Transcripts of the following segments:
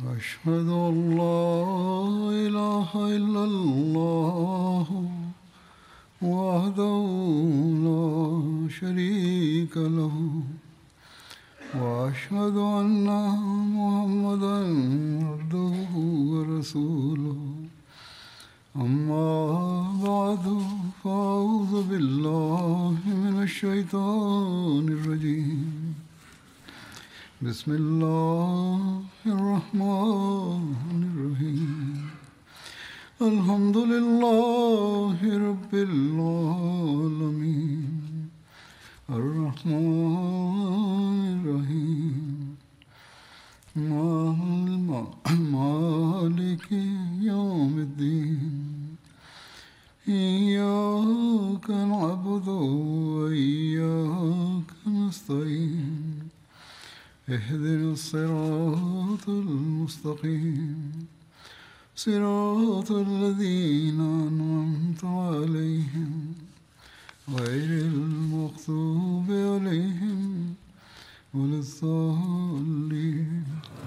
أشهد أن لا إله إلا الله وحده لا شريك له وأشهد أن محمدا عبده ورسوله أما بعد فأعوذ بالله من الشيطان الرجيم بسم الله الرحمن الرحيم الحمد لله رب العالمين الرحمن الرحيم مالك يوم الدين إياك نعبد وإياك نستعين اهدنا الصراط المستقيم صراط الذين أنعمت عليهم غير المغضوب عليهم ولا الضالين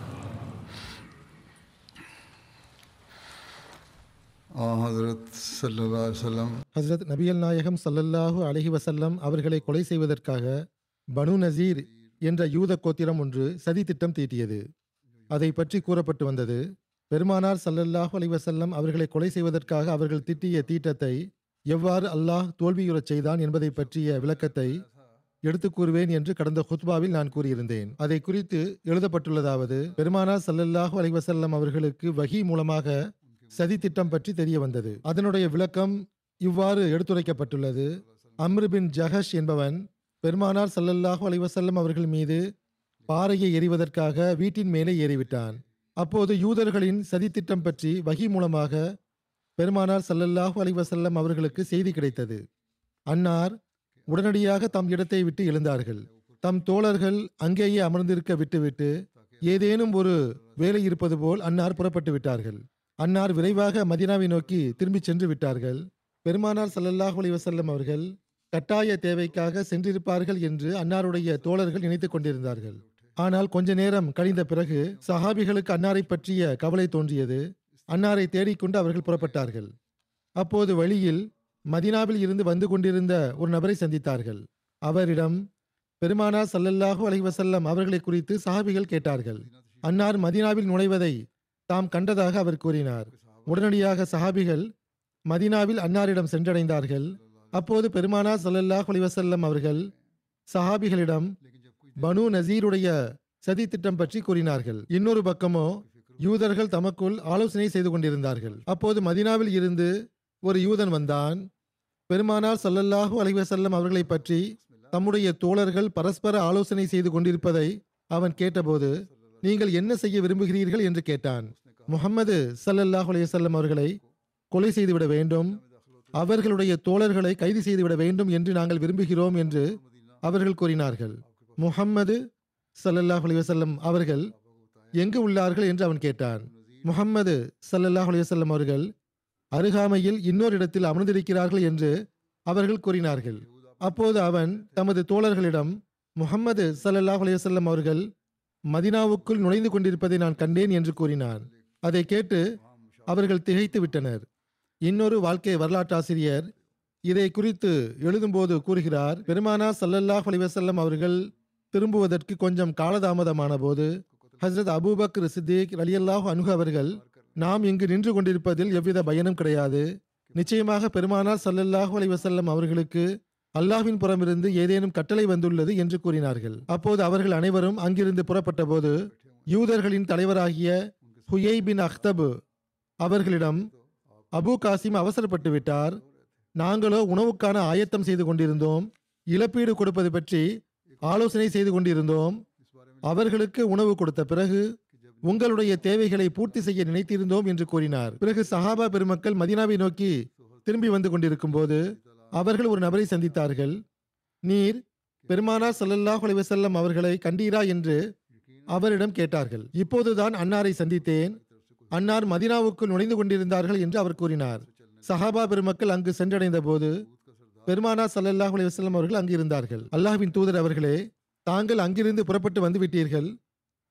ஹசரத் சல்லா சொல்லம் ஹஸ்ரத் நபியல் நாயகம் ஸல்லல்லாஹு அலைஹி வஸல்லம் அவர்களை கொலை செய்வதற்காக பனு நசீர் என்ற யூத கோத்திரம் ஒன்று சதி திட்டம் தீட்டியது அதை பற்றி கூறப்பட்டு வந்தது பெருமானார் ஸல்லல்லாஹு அலைஹி வஸல்லம் அவர்களை கொலை செய்வதற்காக அவர்கள் திட்டிய தீட்டத்தை எவ்வாறு அல்லாஹ் தோல்வியுறச் செய்தான் என்பதை பற்றிய விளக்கத்தை எடுத்துக் கூறுவேன் என்று கடந்த ஹுத்பாவில் நான் கூறியிருந்தேன் அதை குறித்து எழுதப்பட்டுள்ளதாவது பெருமானார் ஸல்லல்லாஹு அலைஹி வஸல்லம் அவர்களுக்கு வஹி மூலமாக சதி திட்டம் பற்றி தெரிய வந்தது அதனுடைய விளக்கம் இவ்வாறு எடுத்துரைக்கப்பட்டுள்ளது அம்ரு பின் ஜஹஷ் என்பவன் பெருமானார் ஸல்லல்லாஹு அலைஹி வஸல்லம் அவர்கள் மீது பாறையை எறிவதற்காக வீட்டின் மேலே ஏறிவிட்டான் அப்போது யூதர்களின் சதித்திட்டம் பற்றி வகி மூலமாக பெருமானார் ஸல்லல்லாஹு அலைஹி வஸல்லம் அவர்களுக்கு செய்தி கிடைத்தது அன்னார் உடனடியாக தம் இடத்தை விட்டு எழுந்தார்கள் தம் தோழர்கள் அங்கேயே அமர்ந்திருக்க விட்டுவிட்டு ஏதேனும் ஒரு வேலை இருப்பது போல் அன்னார் புறப்பட்டு விட்டார்கள் அன்னார் விரைவாக மதினாவை நோக்கி திரும்பிச் சென்று விட்டார்கள் பெருமானார் ஸல்லல்லாஹு அலைஹி வஸல்லம் அவர்கள் கட்டாய தேவைக்காக சென்றிருப்பார்கள் என்று அன்னாருடைய தோழர்கள் நினைத்துக் கொண்டிருந்தார்கள் ஆனால் கொஞ்ச நேரம் கழிந்த பிறகு சஹாபிகளுக்கு அன்னாரை பற்றிய கவலை தோன்றியது அன்னாரை தேடிக்கொண்டு அவர்கள் புறப்பட்டார்கள் அப்போது வழியில் மதினாவில் இருந்து வந்து கொண்டிருந்த ஒரு நபரை சந்தித்தார்கள் அவரிடம் பெருமானார் ஸல்லல்லாஹு அலைஹி வஸல்லம் அவர்களை குறித்து சஹாபிகள் கேட்டார்கள் அன்னார் மதினாவில் நுழைவதை தாம் கண்டதாக அவர் கூறினார் உடனடியாக சஹாபிகள் மதினாவில் அன்னாரிடம் சென்றடைந்தார்கள் அப்போது பெருமானார் ஸல்லல்லாஹு அலைஹி வஸல்லம் அவர்கள் சஹாபிகளிடம் பனு நசீருடைய சதி திட்டம் பற்றி கூறினார்கள் இன்னொரு பக்கமோ யூதர்கள் தமக்குள் ஆலோசனை செய்து கொண்டிருந்தார்கள் அப்போது மதினாவில் இருந்து ஒரு யூதன் வந்தான் பெருமானார் ஸல்லல்லாஹு அலைஹி வஸல்லம் அவர்களை பற்றி தம்முடைய தோழர்கள் பரஸ்பர ஆலோசனை செய்து கொண்டிருப்பதை அவன் கேட்டபோது நீங்கள் என்ன செய்ய விரும்புகிறீர்கள் என்று கேட்டான் முகம்மது ஸல்லல்லாஹு அலைஹி வஸல்லம் அவர்களை கொலை செய்துவிட வேண்டும் அவர்களுடைய தோழர்களை கைது செய்துவிட வேண்டும் என்று நாங்கள் விரும்புகிறோம் என்று அவர்கள் கூறினார்கள் முஹம்மது ஸல்லல்லாஹு அலைஹி வஸல்லம் அவர்கள் எங்கு உள்ளார்கள் என்று அவன் கேட்டான் முஹம்மது ஸல்லல்லாஹு அலைஹி வஸல்லம் அவர்கள் அருகாமையில் இன்னொரு இடத்தில் அமர்ந்திருக்கிறார்கள் என்று அவர்கள் கூறினார்கள் அப்போது அவன் தமது தோழர்களிடம் முஹம்மது ஸல்லல்லாஹு அலைஹி வஸல்லம் அவர்கள் மதினாவுக்குள் நுழைந்து கொண்டிருப்பதை நான் கண்டேன் என்று கூறினான் அதை கேட்டு அவர்கள் திகைத்து விட்டனர் இன்னொரு வாழ்க்கை வரலாற்றாசிரியர் இதை குறித்து எழுதும்போது கூறுகிறார் பெருமானார் ஸல்லல்லாஹு அலைஹி வஸல்லம் அவர்கள் திரும்புவதற்கு கொஞ்சம் காலதாமதமான போது ஹஸ்ரத் அபூபக்கர் சித்திக் ரலியல்லாஹு அன்ஹு அவர்கள் நாம் இங்கு நின்று கொண்டிருப்பதில் எவ்வித பயனும் கிடையாது நிச்சயமாக பெருமானார் ஸல்லல்லாஹு அலைஹி வஸல்லம் அவர்களுக்கு அல்லாஹ்வின் புறமிருந்து ஏதேனும் கட்டளை வந்துள்ளது என்று கூறினார்கள் அப்போது அவர்கள் அனைவரும் அங்கிருந்து புறப்பட்ட போது யூதர்களின் தலைவராகிய ஹுயை பின் அக்தபு அவர்களிடம் அபு காசிம் அவசரப்பட்டு விட்டார் நாங்களோ உணவுக்கான ஆயத்தம் செய்து கொண்டிருந்தோம் இழப்பீடு கொடுப்பது பற்றி ஆலோசனை செய்து கொண்டிருந்தோம் அவர்களுக்கு உணவு கொடுத்த பிறகு உங்களுடைய தேவைகளை பூர்த்தி செய்ய நினைத்திருந்தோம் என்று கூறினார் பிறகு சஹாபா பெருமக்கள் மதினாவை நோக்கி திரும்பி வந்து கொண்டிருக்கும் போது அவர்கள் ஒரு நபரை சந்தித்தார்கள் நீர் பெருமானார் ஸல்லல்லாஹு அலைஹி வஸல்லம் அவர்களை கண்டீரா என்று அவரிடம் கேட்டார்கள் இப்போதுதான் அன்னாரை சந்தித்தேன் அன்னார் மதினாவுக்குள் நுழைந்து கொண்டிருந்தார்கள் என்று அவர் கூறினார் சஹாபா பெருமக்கள் அங்கு சென்றடைந்த போது பெருமானா ஸல்லல்லாஹு அலைஹி வஸல்லம் அவர்கள் அங்கு இருந்தார்கள் அல்லாஹ்வின் தூதர் அவர்களே தாங்கள் அங்கிருந்து புறப்பட்டு வந்து விட்டீர்கள்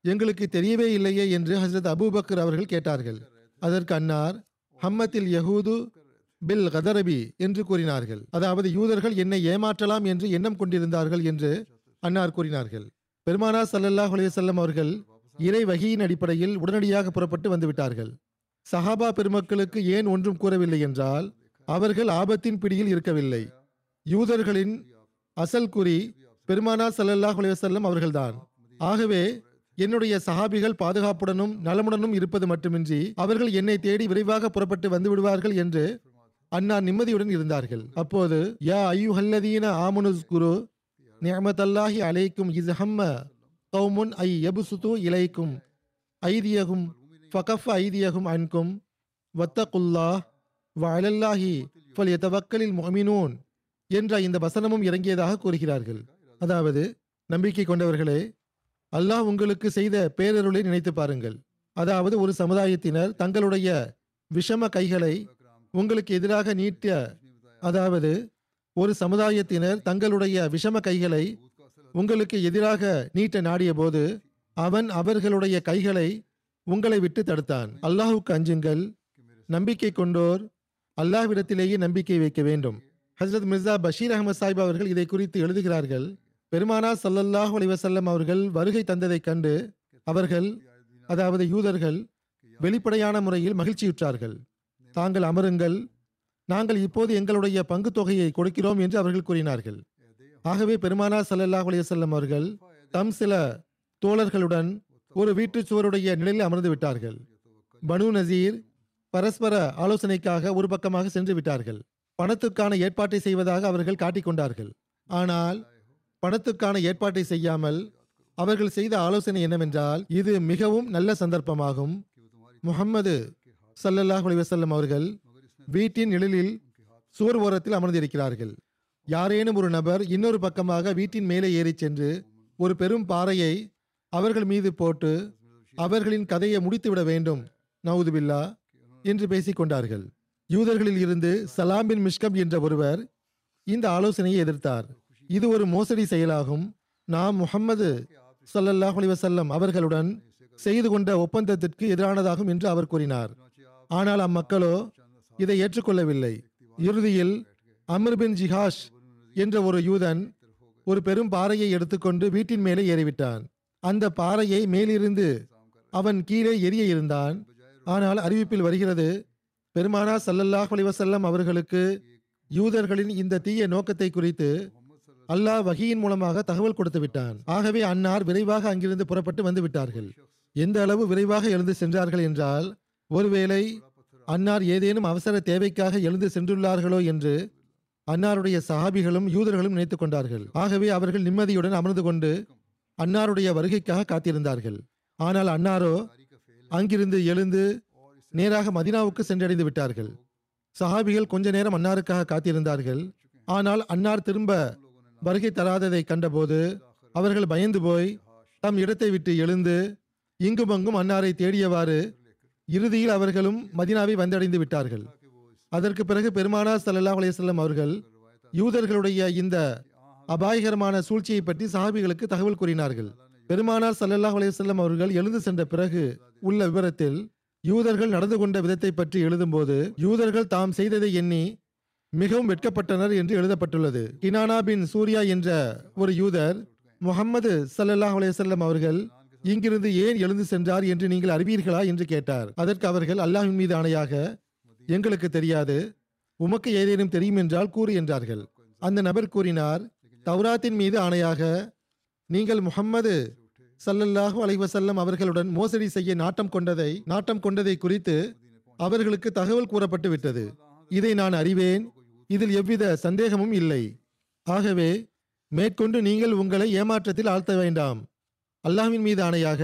எங்களுக்கு தெரியவே இல்லையே என்று ஹசரத் அபூபக்கர் அவர்கள் கேட்டார்கள் அதற்கு அன்னார் ஹம்மத்தில் யஹூது பில் கதரபி என்று கூறினார்கள் அதாவது யூதர்கள் என்னை ஏமாற்றலாம் என்று எண்ணம் கொண்டிருந்தார்கள் என்று அன்னார் கூறினார்கள் பெருமானா சல்லல்லாஹ் அலையம் அவர்கள் இறை வகியின் அடிப்படையில் உடனடியாக புறப்பட்டு வந்துவிட்டார்கள் சஹாபா பெருமக்களுக்கு ஏன் ஒன்றும் கூறவில்லை என்றால் அவர்கள் ஆபத்தின் பிடியில் இருக்கவில்லை யூதர்களின் அசல் குறி பெருமானா சல்லல்லாஹ் அலையம் அவர்கள்தான் ஆகவே என்னுடைய சஹாபிகள் பாதுகாப்புடனும் நலமுடனும் இருப்பது மட்டுமின்றி அவர்கள் என்னை தேடி விரைவாக புறப்பட்டு வந்து விடுவார்கள் என்று அன்னார் நிம்மதியுடன் இருந்தார்கள் அப்போது யா ஐயுஹல்லதீன ஆமனுஸ் குரு நியமத்தல்லாஹி அலைக்கும் இஸ் ஹம்ம கௌமுன் ஐ எபுசுது இலைக்கும் ஐதியகும் ஃபகஃப் ஐதியகும் அன்கும் வத்தகுல்லா வஅலல்லாஹி ஃபல்யதவக்கலில் முஃமினூன் என்ற இந்த வசனமும் இறங்கியதாக கூறுகிறார்கள் அதாவது நம்பிக்கை கொண்டவர்களே அல்லாஹ் உங்களுக்கு செய்த பேரருளை நினைத்து பாருங்கள் அதாவது ஒரு சமுதாயத்தினர் தங்களுடைய விஷம கைகளை உங்களுக்கு எதிராக நீட்ட அதாவது ஒரு சமுதாயத்தினர் தங்களுடைய விஷம கைகளை உங்களுக்கு எதிராக நீட்ட நாடிய போது அவன் அவர்களுடைய கைகளை உங்களை விட்டு தடுத்தான் அல்லாஹுக்கு அஞ்சுங்கள் நம்பிக்கை கொண்டோர் அல்லாஹ்விடத்திலேயே நம்பிக்கை வைக்க வேண்டும் ஹஜரத் மிர்சா பஷீர் அகமது சாஹிப் அவர்கள் இதை குறித்து எழுதுகிறார்கள் பெருமானா சல்லல்லாஹு அலைஹி வஸல்லம் அவர்கள் வருகை தந்ததைக் கண்டு அவர்கள் அதாவது யூதர்கள் வெளிப்படையான முறையில் மகிழ்ச்சியுற்றார்கள் தாங்கள் அமருங்கள் நாங்கள் இப்போது எங்களுடைய பங்கு தொகையை கொடுக்கிறோம் என்று அவர்கள் கூறினார்கள் ஆகவே பெருமானா சல்லல்லாஹு அலைஹி வஸல்லம் அவர்கள் தம் சில தோழர்களுடன் ஒரு வீட்டுச் சுவருடைய நிலையில் அமர்ந்து விட்டார்கள் பனு நசீர் பரஸ்பர ஆலோசனைக்காக ஒரு பக்கமாக சென்று விட்டார்கள் பணத்துக்கான ஏற்பாட்டை செய்வதாக அவர்கள் காட்டிக்கொண்டார்கள் ஆனால் பணத்துக்கான ஏற்பாட்டை செய்யாமல் அவர்கள் செய்த ஆலோசனை என்னவென்றால் இது மிகவும் நல்ல சந்தர்ப்பமாகும் முகம்மது சல்லல்லாஹு அலைஹி வஸல்லம் அவர்கள் வீட்டின் நிழலில் சுவர் ஓரத்தில் அமர்ந்திருக்கிறார்கள் யாரேனும் ஒரு நபர் இன்னொரு பக்கமாக வீட்டின் மேலே ஏறிச் சென்று ஒரு பெரும் பாறையை அவர்கள் மீது போட்டு அவர்களின் கதையை முடித்துவிட வேண்டும் நவுதுபில்லா என்று பேசிக் கொண்டார்கள் யூதர்களில் இருந்து சலாம் பின் மிஷ்கம் என்ற ஒருவர் இந்த ஆலோசனையை எதிர்த்தார் இது ஒரு மோசடி செயலாகும் நாம் முஹம்மது ஸல்லல்லாஹு அலைஹி வஸல்லம் அவர்களுடன் செய்து கொண்ட ஒப்பந்தத்திற்கு எதிரானதாகும் என்று அவர் கூறினார் ஆனால் அம்மக்களோ இதை ஏற்றுக்கொள்ளவில்லை இறுதியில் அமர் பின் ஜிஹாஷ் என்ற ஒரு யூதன் ஒரு பெரும் பாறையை எடுத்துக்கொண்டு வீட்டின் மேலே ஏறிவிட்டான் அந்த பாறையை மேலிருந்து அவன் கீழே எரிய இருந்தான் ஆனால் அறிவிப்பில் வருகிறது பெருமானா சல்லல்லாஹு அலைஹி வஸல்லம் அவர்களுக்கு யூதர்களின் இந்த தீய நோக்கத்தை குறித்து அல்லாஹ் வகியின் மூலமாக தகவல் கொடுத்து விட்டான் ஆகவே அன்னார் விரைவாக அங்கிருந்து புறப்பட்டு வந்து விட்டார்கள் எந்த அளவு விரைவாக எழுந்து சென்றார்கள் என்றால் ஒருவேளை அன்னார் ஏதேனும் அவசர தேவைக்காக எழுந்து சென்றுள்ளார்களோ என்று அன்னாருடைய சஹாபிகளும் யூதர்களும் நினைத்துக் கொண்டார்கள் ஆகவே அவர்கள் நிம்மதியுடன் அமர்ந்து கொண்டு அன்னாருடைய வருகைக்காக காத்திருந்தார்கள் ஆனால் அன்னாரோ அங்கிருந்து எழுந்து நேராக மதினாவுக்கு சென்றடைந்து விட்டார்கள் சஹாபிகள் கொஞ்ச நேரம் அன்னாருக்காக காத்திருந்தார்கள் ஆனால் அன்னார் திரும்ப வருகை தராததை கண்டபோது அவர்கள் பயந்து போய் தம் இடத்தை விட்டு எழுந்து இங்கும் அங்கும் அன்னாரை தேடியவாறு இறுதியில் அவர்களும் மதினாவை வந்தடைந்து விட்டார்கள் அதற்கு பிறகு பெருமானா ஸல்லல்லாஹு அலைஹி வஸல்லம் அவர்கள் யூதர்களுடைய இந்த அபாயகரமான சூழ்ச்சியை பற்றி சஹாபிகளுக்கு தகவல் கூறினார்கள் பெருமானார் ஸல்லல்லாஹு அலைஹி வஸல்லம் அவர்கள் எழுந்து சென்ற பிறகு உள்ள விவரத்தில் யூதர்கள் நடந்து கொண்ட விதத்தை பற்றி எழுதும்போது யூதர்கள் தாம் செய்ததை எண்ணி மிகவும் வெட்கப்பட்டனர் என்று எழுதப்பட்டுள்ளது கினானா பின் சூர்யா என்ற ஒரு யூதர் முகம்மது ஸல்லல்லாஹு அலைஹி வஸல்லம் அவர்கள் இங்கிருந்து ஏன் எழுந்து சென்றார் என்று நீங்கள் அறிவீர்களா என்று கேட்டார் அதற்கு அவர்கள் அல்லாஹ்வின் மீது ஆணையாக எங்களுக்கு தெரியாது உமக்கு ஏதேனும் தெரியும் என்றால் கூறு என்றார்கள் அந்த நபர் கூறினார் தௌராத்தின் மீது ஆணையாக நீங்கள் முஹம்மது ஸல்லல்லாஹு அலைஹி வஸல்லம் அவர்களுடன் மோசடி செய்ய நாட்டம் கொண்டதை நாட்டம் கொண்டதை குறித்து அவர்களுக்கு தகவல் கூறப்பட்டு விட்டது இதை நான் அறிவேன் இதில் எவ்வித சந்தேகமும் இல்லை ஆகவே மேற்கொண்டு நீங்கள் உங்களை ஏமாற்றத்தில் ஆழ்த்த வேண்டாம் அல்லாஹ்வின் மீது ஆணையாக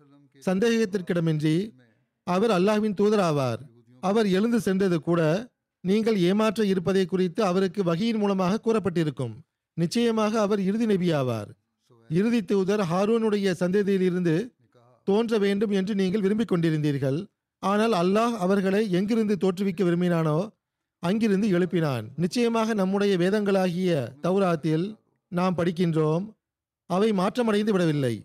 சந்தேகத்திற்கிடமின்றி அவர் அல்லாஹ்வின் தூதராவார் அவர் எழுந்து சென்றது கூட நீங்கள் ஏமாற்ற இருப்பதை குறித்து அவருக்கு வகையின் மூலமாக கூறப்பட்டிருக்கும் நிச்சயமாக அவர் இறுதி நபி ஆவார் இறுதி தூதர் ஹாரூனுடைய சந்ததியிலிருந்து தோன்ற வேண்டும் என்று நீங்கள் விரும்பிக் கொண்டிருந்தீர்கள் ஆனால் அல்லாஹ் அவர்களை எங்கிருந்து தோற்றுவிக்க விரும்பினானோ அங்கிருந்து எழுப்பினான் நிச்சயமாக நம்முடைய வேதங்களாகிய தௌராத்தில் நாம் படிக்கின்றோம் அவை மாற்றமடைந்து விடவில்லை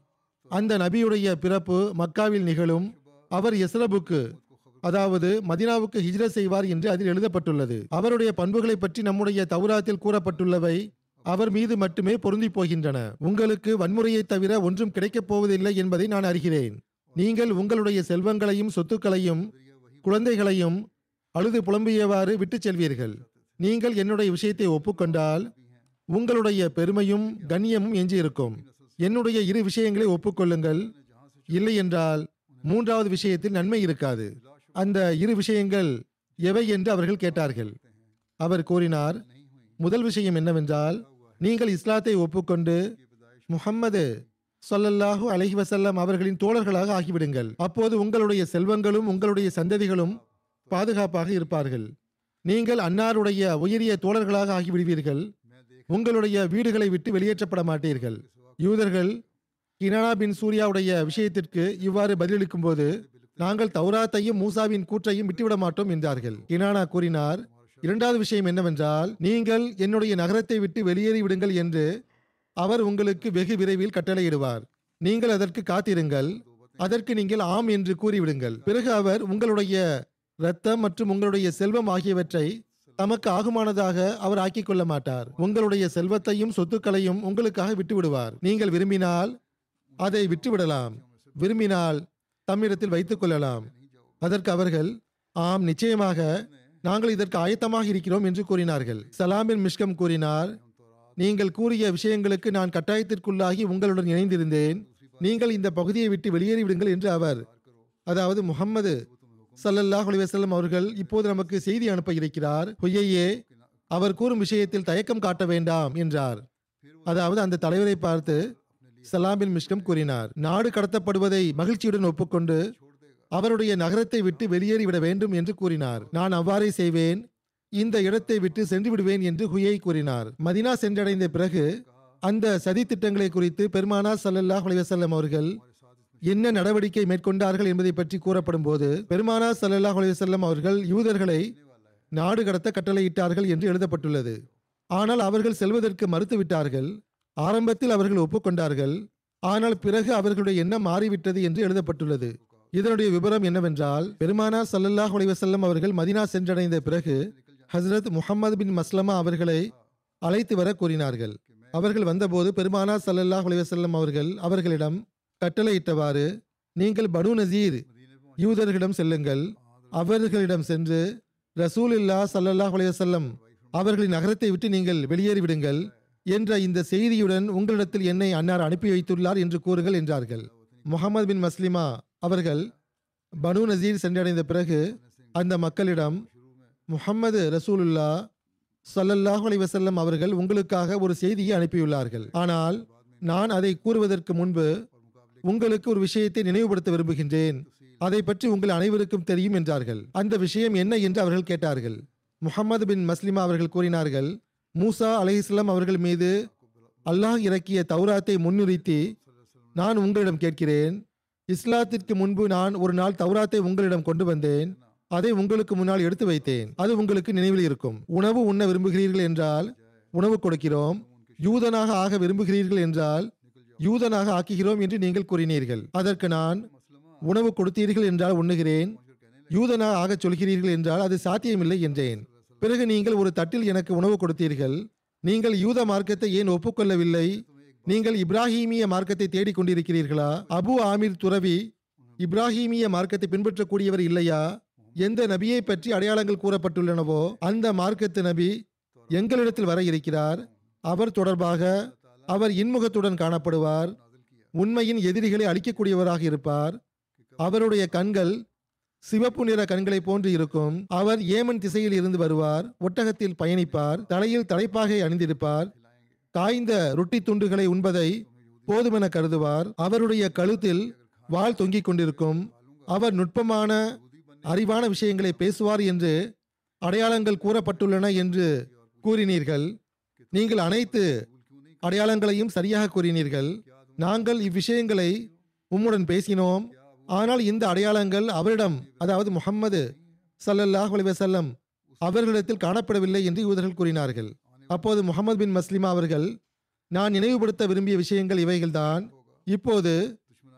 அந்த நபியுடைய பிறப்பு மக்காவில் நிகழும் அவர் எஸ்ரபுக்கு அதாவது மதினாவுக்கு ஹிஜ்ரத் செய்வார் என்று அதில் எழுதப்பட்டுள்ளது அவருடைய பண்புகளை பற்றி நம்முடைய தௌராத்தில் கூறப்பட்டுள்ளவை அவர் மீது மட்டுமே பொருந்தி போகின்றன உங்களுக்கு வன்முறையை தவிர ஒன்றும் கிடைக்கப் போவதில்லை என்பதை நான் அறிகிறேன் நீங்கள் உங்களுடைய செல்வங்களையும் சொத்துக்களையும் குழந்தைகளையும் அழுது புலம்பியவாறு விட்டுச் செல்வீர்கள் நீங்கள் என்னுடைய விஷயத்தை ஒப்புக்கொண்டால் உங்களுடைய பெருமையும் கண்ணியமும் எஞ்சியிருக்கும் என்னுடைய இரு விஷயங்களை ஒப்புக்கொள்ளுங்கள் இல்லை என்றால் மூன்றாவது விஷயத்தில் நன்மை இருக்காது அந்த இரு விஷயங்கள் எவை என்று அவர்கள் கேட்டார்கள் அவர் கூறினார் முதல் விஷயம் என்னவென்றால் நீங்கள் இஸ்லாத்தை ஒப்புக்கொண்டு முஹம்மது ஸல்லல்லாஹு அலைஹி வஸல்லம் அவர்களின் தோழர்களாக ஆகிவிடுங்கள் அப்போது உங்களுடைய செல்வங்களும் உங்களுடைய சந்ததிகளும் பாதுகாப்பாக இருப்பார்கள் நீங்கள் அன்னாருடைய உயரிய தோழர்களாக ஆகிவிடுவீர்கள் உங்களுடைய வீடுகளை விட்டு வெளியேற்றப்பட மாட்டீர்கள் யூதர்கள் கினானா பின் சூர்யாவுடைய விஷயத்திற்கு இவ்வாறு பதிலளிக்கும் போது நாங்கள் தௌராத்தையும் மூசாவின் கூற்றையும் விட்டுவிட மாட்டோம் என்றார்கள் கினானா கூறினார் இரண்டாவது விஷயம் என்னவென்றால் நீங்கள் என்னுடைய நகரத்தை விட்டு வெளியேறி விடுங்கள் என்று அவர் உங்களுக்கு வெகு விரைவில் கட்டளையிடுவார் நீங்கள் அதற்கு காத்திருங்கள் அதற்கு நீங்கள் ஆம் என்று கூறிவிடுங்கள் பிறகு அவர் உங்களுடைய இரத்தம் மற்றும் உங்களுடைய செல்வம் ஆகியவற்றை தமக்கு ஆகுமானதாக அவர் ஆக்கிக் கொள்ள மாட்டார் உங்களுடைய செல்வத்தையும் சொத்துக்களையும் உங்களுக்காக விட்டு விடுவார் நீங்கள் விரும்பினால் அதை விட்டுவிடலாம் விரும்பினால் தம்மிடத்தில் வைத்துக் கொள்ளலாம் அதற்கு அவர்கள் ஆம் நிச்சயமாக நாங்கள் இதற்கு ஆயத்தமாக இருக்கிறோம் என்று கூறினார்கள் சலாமின் மிஷ்கம் கூறினார் நீங்கள் கூறிய விஷயங்களுக்கு நான் கட்டாயத்திற்குள்ளாகி உங்களுடன் இணைந்திருந்தேன் நீங்கள் இந்த பகுதியை விட்டு வெளியேறி விடுங்கள் என்று அவர் அதாவது முகம்மது ஸல்லல்லாஹு அலைஹி வஸல்லம் அவர்கள் இப்போது நமக்கு செய்தி அனுப்ப இருக்கிறார் ஹுய்யே அவர் கூறும் விஷயத்தில் தயக்கம் காட்ட வேண்டாம் என்றார் அதாவது அந்த தலைவரை பார்த்து சலாம் பின் மிஷ்கம் கூறினார் நாடு கடத்தப்படுவதை மகிழ்ச்சியுடன் ஒப்புக்கொண்டு அவருடைய நகரத்தை விட்டு வெளியேறி விட வேண்டும் என்று கூறினார் நான் அவ்வாறே செய்வேன் இந்த இடத்தை விட்டு சென்று விடுவேன் என்று ஹுயை கூறினார் மதினா சென்றடைந்த பிறகு அந்த சதி திட்டங்களை குறித்து பெருமானார் ஸல்லல்லாஹு அலைஹி வஸல்லம் அவர்கள் என்ன நடவடிக்கை மேற்கொண்டார்கள் என்பதை பற்றி கூறப்படும் போது பெருமானார் ஸல்லல்லாஹு அலைஹி வஸல்லம் அவர்கள் யூதர்களை நாடு கடத்த கட்டளையிட்டார்கள் என்று எழுதப்பட்டுள்ளது ஆனால் அவர்கள் செல்வதற்கு மறுத்துவிட்டார்கள் ஆரம்பத்தில் அவர்கள் ஒப்புக்கொண்டார்கள் ஆனால் பிறகு அவர்களுடைய எண்ணம் மாறிவிட்டது என்று எழுதப்பட்டுள்ளது இதனுடைய விவரம் என்னவென்றால் பெருமானார் ஸல்லல்லாஹு அலைஹி வஸல்லம் அவர்கள் மதினா சென்றடைந்த பிறகு ஹஸ்ரத் முஹம்மது பின் மஸ்லமா அவர்களை அழைத்து வர கூறினார்கள் அவர்கள் வந்தபோது பெருமானார் ஸல்லல்லாஹு அலைஹி வஸல்லம் அவர்கள் அவர்களிடம் கட்டளையிட்டவாறு நீங்கள் பனு நசீர் யூதர்களிடம் செல்லுங்கள் அவர்களிடம் சென்று ரசூலுல்லா ஸல்லல்லாஹு அலைஹி வஸல்லம் அவர்களின் நகரத்தை விட்டு நீங்கள் வெளியேறி விடுங்கள் என்ற இந்த செய்தியுடன் உங்களிடத்தில் என்னை அன்னார் அனுப்பி வைத்துள்ளார் என்று கூறுங்கள் என்றார்கள் முகமது பின் மஸ்லிமா அவர்கள் பனு நசீர் சென்றடைந்த பிறகு அந்த மக்களிடம் முஹம்மது ரசூலுல்லா ஸல்லல்லாஹு அலைஹி வஸல்லம் அவர்கள் உங்களுக்காக ஒரு செய்தியை அனுப்பியுள்ளார்கள் ஆனால் நான் அதை கூறுவதற்கு முன்பு உங்களுக்கு ஒரு விஷயத்தை நினைவுபடுத்த விரும்புகின்றேன் அதை பற்றி உங்கள் அனைவருக்கும் தெரியும் என்றார்கள் அந்த விஷயம் என்ன என்று அவர்கள் கேட்டார்கள் முஹம்மது பின் மஸ்லிமா அவர்கள் கூறினார்கள் மூசா அலைஹிஸ்லாம் அவர்கள் மீது அல்லாஹ் இறக்கிய தௌராத்தை முன்னிறுத்தி நான் உங்களிடம் கேட்கிறேன் இஸ்லாத்திற்கு முன்பு நான் ஒரு நாள் தௌராத்தை உங்களிடம் கொண்டு வந்தேன் அதை உங்களுக்கு முன்னால் எடுத்து வைத்தேன் அது உங்களுக்கு நினைவில் இருக்கும் உணவு உண்ண விரும்புகிறீர்கள் என்றால் உணவு கொடுக்கிறோம் யூதனாக ஆக விரும்புகிறீர்கள் என்றால் யூதனாக ஆக்குகிறோம் என்று நீங்கள் கூறினீர்கள் அதற்கு நான் உணவு கொடுத்தீர்கள் என்றால் உண்ணுகிறேன் யூதனாக ஆகச் சொல்கிறீர்கள் என்றால் அது சாத்தியமில்லை என்றேன் பிறகு நீங்கள் ஒரு தட்டில் எனக்கு உணவு கொடுத்தீர்கள் நீங்கள் யூத மார்க்கத்தை ஏன் ஒப்புக்கொள்ளவில்லை நீங்கள் இப்ராஹீமிய மார்க்கத்தை தேடிக் கொண்டிருக்கிறீர்களா அபு ஆமீர் துறவி இப்ராஹீமிய மார்க்கத்தை பின்பற்றக்கூடியவர் இல்லையா எந்த நபியை பற்றி அடையாளங்கள் கூறப்பட்டுள்ளனவோ அந்த மார்க்கத்து நபி எங்களிடத்தில் வர இருக்கிறார் அவர் தொடர்பாக அவர் இன்முகத்துடன் காணப்படுவார் உண்மையின் எதிரிகளை அழிக்கக்கூடியவராக இருப்பார் அவருடைய கண்கள் சிவப்பு நிற கண்களை போன்று இருக்கும் அவர் ஏமன் திசையில் இருந்து வருவார் ஒட்டகத்தில் பயணிப்பார் தலையில் தலைப்பாகை அணிந்திருப்பார் காய்ந்த ரொட்டி துண்டுகளை உண்பதை போதுமென கருதுவார் அவருடைய கழுத்தில் வாள் தொங்கிக் கொண்டிருக்கும் அவர் நுட்பமான அறிவான விஷயங்களை பேசுவார் என்று அடையாளங்கள் கூறப்பட்டுள்ளன என்று கூறினீர்கள் நீங்கள் அனைத்து அடையாளங்களையும் சரியாக கூறினீர்கள் நாங்கள் இவ்விஷயங்களை உம்முடன் பேசினோம் ஆனால் இந்த அடையாளங்கள் அவரிடம் அதாவது முஹம்மது ஸல்லல்லாஹு அலைஹி வஸல்லம் அவர்களிடத்தில் காணப்படவில்லை என்று யூதர்கள் கூறினார்கள் அப்போது முகமது பின் மஸ்லிமா அவர்கள் நான் நினைவுபடுத்த விரும்பிய விஷயங்கள் இவைகள்தான் இப்போது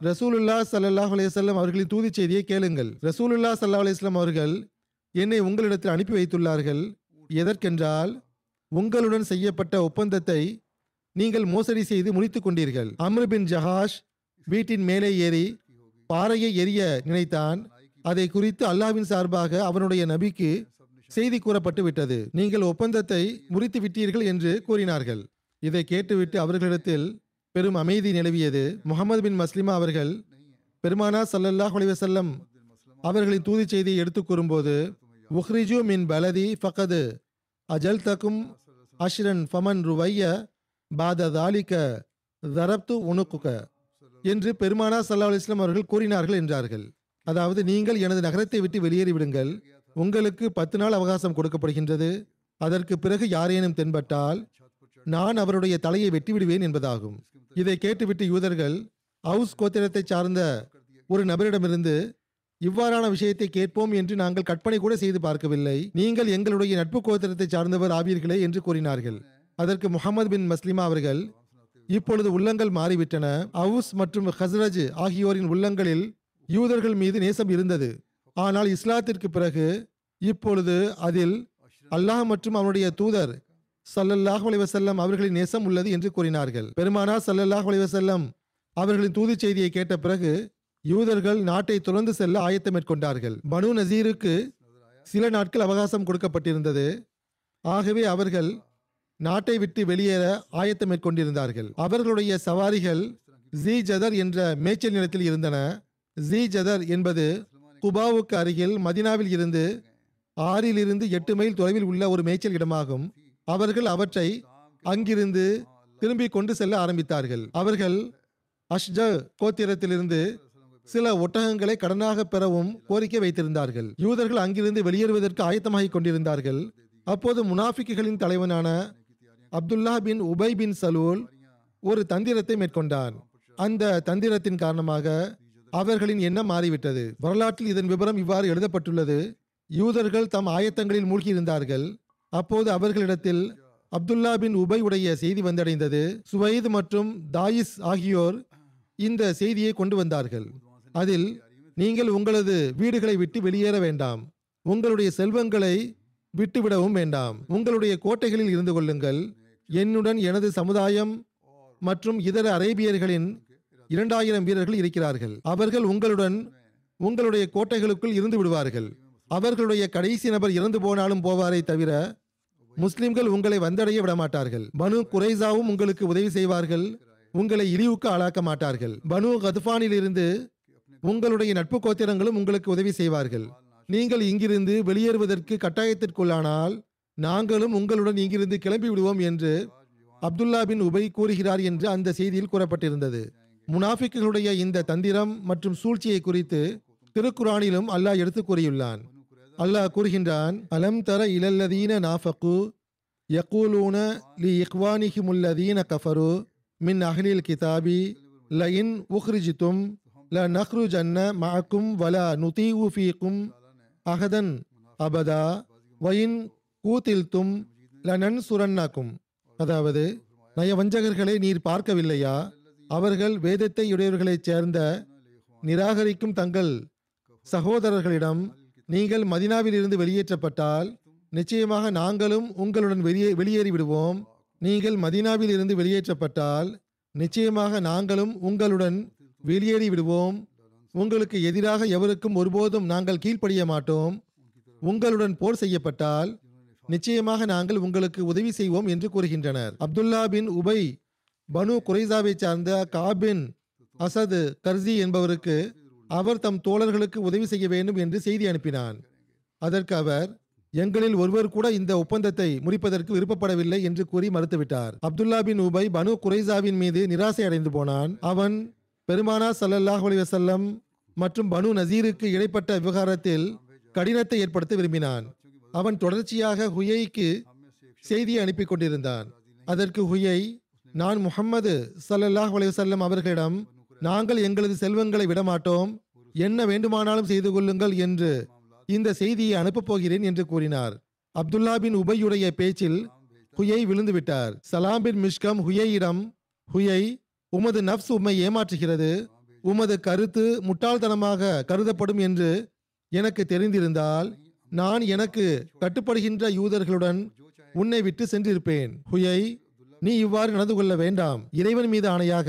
ரசூலுல்லா ஸல்லல்லாஹு அலைஹி வஸல்லம் அவர்களின் தூதி செய்தியை கேளுங்கள் ரசூலுல்லா ஸல்லல்லாஹு அலைஹி வஸல்லம் அவர்கள் என்னை உங்களிடத்தில் அனுப்பி வைத்துள்ளார்கள் எதற்கென்றால் உங்களுடன் செய்யப்பட்ட ஒப்பந்தத்தை நீங்கள் மோசடி செய்து முடித்துக் கொண்டீர்கள் அம்ரு பின் ஜஹாஷ் வீட்டின் மேலே ஏறி பாறையை எரிய நினைத்தான் அதை குறித்து அல்லாஹ்வின் சார்பாக அவனுடைய நபிக்கு செய்தி கூறப்பட்டு விட்டது நீங்கள் ஒப்பந்தத்தை முறித்து விட்டீர்கள் என்று கூறினார்கள் இதை கேட்டுவிட்டு அவர்களிடத்தில் பெரும் அமைதி நிலவியது முகமது பின் மஸ்லிமா அவர்கள் பெருமானா ஸல்லல்லாஹு அலைஹி வஸல்லம் அவர்களின் தூதி செய்தியை எடுத்துக் கூறும்போது உஹ்ரிஜு மின் பலதி ஃபகது அஜல் தக்கும் அஷ்ரன் ஃபமன் ருவைய பாத தாலிக தரப்து உனுக்குக என்று பெருமானா சல்லா அலிஸ்லாம் அவர்கள் கூறினார்கள் என்றார்கள் அதாவது நீங்கள் எனது நகரத்தை விட்டு வெளியேறி விடுங்கள் உங்களுக்கு பத்து நாள் அவகாசம் கொடுக்கப்படுகின்றது அதற்கு பிறகு யாரேனும் தென்பட்டால் நான் அவருடைய தலையை வெட்டி விடுவேன் என்பதாகும் இதை கேட்டுவிட்டு யூதர்கள் அவுஸ் கோத்திரத்தை சார்ந்த ஒரு நபரிடமிருந்து இவ்வாறான விஷயத்தை கேட்போம் என்று நாங்கள் கற்பனை கூட செய்து பார்க்கவில்லை நீங்கள் எங்களுடைய நட்பு கோத்திரத்தை சார்ந்தவர் ஆவீர்களே என்று கூறினார்கள் அதற்கு முகமது பின் மஸ்லிமா அவர்கள் இப்பொழுது உள்ளங்கள் மாறிவிட்டன அவுஸ் மற்றும் ஹஸ்ரஜ் ஆகியோரின் உள்ளங்களில் யூதர்கள் மீது நேசம் இருந்தது ஆனால் இஸ்லாத்திற்கு பிறகு இப்பொழுது அதில் அல்லாஹ் மற்றும் அவனுடைய தூதர் சல்லல்லாஹு அலைஹி வஸல்லம் அவர்களின் நேசம் உள்ளது என்று கூறினார்கள் பெருமானா சல்லல்லாஹு அலைஹி வஸல்லம் அவர்களின் தூது செய்தியை கேட்ட பிறகு யூதர்கள் நாட்டை துறந்து செல்ல ஆயத்தம் மேற்கொண்டார்கள் பனு நசீருக்கு சில நாட்கள் அவகாசம் கொடுக்கப்பட்டிருந்தது ஆகவே அவர்கள் நாட்டை விட்டு வெளியேற ஆயத்தம் மேற்கொண்டிருந்தார்கள் அவர்களுடைய சவாரிகள் ஜீ ஜதர் என்ற மேய்ச்சல் நிலத்தில் இருந்தன ஜீ ஜதர் என்பது குபாவுக்கு அருகில் மதினாவில் இருந்து ஆறிலிருந்து எட்டு மைல் தொலைவில் உள்ள ஒரு மேய்ச்சல் இடமாகும் அவர்கள் அவற்றை அங்கிருந்து திரும்பி கொண்டு செல்ல ஆரம்பித்தார்கள் அவர்கள் அஷ்ஜ கோத்திரத்திலிருந்து சில ஒட்டகங்களை கடனாக பெறவும் கோரிக்கை வைத்திருந்தார்கள் யூதர்கள் அங்கிருந்து வெளியேறுவதற்கு ஆயத்தமாகிக் கொண்டிருந்தார்கள் அப்போது முனாஃபிக்குகளின் தலைவனான அப்துல்லா பின் உபை பின் சலூல் ஒரு தந்திரத்தை மேற்கொண்டான் அந்த தந்திரத்தின் காரணமாக அவர்களின் எண்ணம் மாறிவிட்டது வரலாற்றில் இதன் விவரம் இவ்வாறு எழுதப்பட்டுள்ளது யூதர்கள் தம் ஆயத்தங்களில் மூழ்கியிருந்தார்கள் அப்போது அவர்களிடத்தில் அப்துல்லா பின் உபை உடைய செய்தி வந்தடைந்தது சுவைத் மற்றும் தாயிஸ் ஆகியோர் இந்த செய்தியை கொண்டு வந்தார்கள் அதில் நீங்கள் உங்களது வீடுகளை விட்டு வெளியேற வேண்டாம் உங்களுடைய செல்வங்களை விட்டுவிடவும் வேண்டாம் உங்களுடைய கோட்டைகளில் இருந்து கொள்ளுங்கள் என்னுடன் எனது சமுதாயம் மற்றும் இதர அரேபியர்களின் இரண்டாயிரம் வீரர்கள் இருக்கிறார்கள் அவர்கள் உங்களுடன் உங்களுடைய கோட்டைகளுக்குள் இருந்து விடுவார்கள் அவர்களுடைய கடைசி நபர் இறந்து போனாலும் போவாரே தவிர முஸ்லிம்கள் உங்களை வந்தடைய விடமாட்டார்கள் பனு குறைசாவும் உங்களுக்கு உதவி செய்வார்கள் உங்களை இழிவுக்கு ஆளாக்க மாட்டார்கள் பனு கதுஃபானில் இருந்து உங்களுடைய நட்பு கோத்திரங்களும் உங்களுக்கு உதவி செய்வார்கள் நீங்கள் இங்கிருந்து வெளியேறுவதற்கு கட்டாயத்திற்குள்ளானால் நாங்களும் உங்களுடன் இங்கிருந்து கிளம்பி விடுவோம் என்று அப்துல்லா பின் உபை கூறுகிறார் என்று அந்த செய்தியில் கூறப்பட்டிருந்தது முனாஃபிக்குகளுடைய இந்த தந்திரம் மற்றும் சூழ்ச்சியை குறித்து திருக்குரானிலும் அல்லாஹ் எடுத்து கூறியுள்ளான் அல்லாஹ் கூறுகின்றான் அலம் தர இலல்லதீன நாஃபகு யகூலூன லி இக்வானிஹிமுல்லதீன கஃபரு மின் அஹ்லில் கிதாபி லஇன் உஹ்ரிஜித்தும் ல நஹ்ருஜன்ன மஅக்கும் வலா நுதீஉ ஃபீக்கும் அஹதன் அபதா வயின் கூத்தில்தும் லனன் சுரன்னாக்கும் அதாவது நயவஞ்சகர்களை நீர் பார்க்கவில்லையா அவர்கள் வேதத்தை உடையவர்களைச் சேர்ந்த நிராகரிக்கும் தங்கள் சகோதரர்களிடம் நீங்கள் மதினாவில் இருந்து வெளியேற்றப்பட்டால் நிச்சயமாக நாங்களும் உங்களுடன் வெளியே வெளியேறி விடுவோம் நீங்கள் மதினாவில் இருந்து வெளியேற்றப்பட்டால் நிச்சயமாக நாங்களும் உங்களுடன் வெளியேறி விடுவோம் உங்களுக்கு எதிராக எவருக்கும் ஒருபோதும் நாங்கள் கீழ்ப்படிய மாட்டோம் உங்களுடன் போர் செய்யப்பட்டால் நிச்சயமாக நாங்கள் உங்களுக்கு உதவி செய்வோம் என்று கூறுகின்றனர் அப்துல்லா பின் உபை பனு குரைசாவை சார்ந்த காபின் அசது கர்சி என்பவருக்கு அவர் தம் தோழர்களுக்கு உதவி செய்ய வேண்டும் என்று செய்தி அனுப்பினான் அதற்கு அவர் எங்களில் ஒருவர் கூட இந்த ஒப்பந்தத்தை முறிப்பதற்கு விருப்பப்படவில்லை என்று கூறி மறுத்துவிட்டார் அப்துல்லா பின் உபை பனு குரைசாவின் மீது நிராசை அடைந்து போனான் அவன் பெருமானா ஸல்லல்லாஹு அலைஹி வஸல்லம் மற்றும் பனு நசீருக்கு இடைப்பட்ட விவகாரத்தில் கடினத்தை ஏற்படுத்த விரும்பினான் அவன் தொடர்ச்சியாக ஹுயைக்கு செய்தியை அனுப்பி கொண்டிருந்தான் அதற்கு ஹுயை நான் முஹம்மது ஸல்லல்லாஹு அலைஹி வஸல்லம் அவர்களிடம் நாங்கள் எங்களது செல்வங்களை விடமாட்டோம் என்ன வேண்டுமானாலும் செய்து கொள்ளுங்கள் என்று இந்த செய்தியை அனுப்பப் போகிறேன் என்று கூறினார் அப்துல்லா பின் உபையுடைய பேச்சில் ஹுயை விழுந்து விட்டார் சலாம் பின் மிஷ்கம் ஹுயையிடம் ஹுயை உமது நப்ஸ் உம்மை ஏமாற்றுகிறது உமது கருத்து முட்டாள்தனமாக கருதப்படும் என்று எனக்கு தெரிந்திருந்தால் நான் எனக்கு கட்டுப்படுகின்ற யூதர்களுடன் உன்னை விட்டு சென்றிருப்பேன் ஹுயை நீ இவ்வாறு நடந்து கொள்ள வேண்டாம் இறைவன் மீது ஆணையாக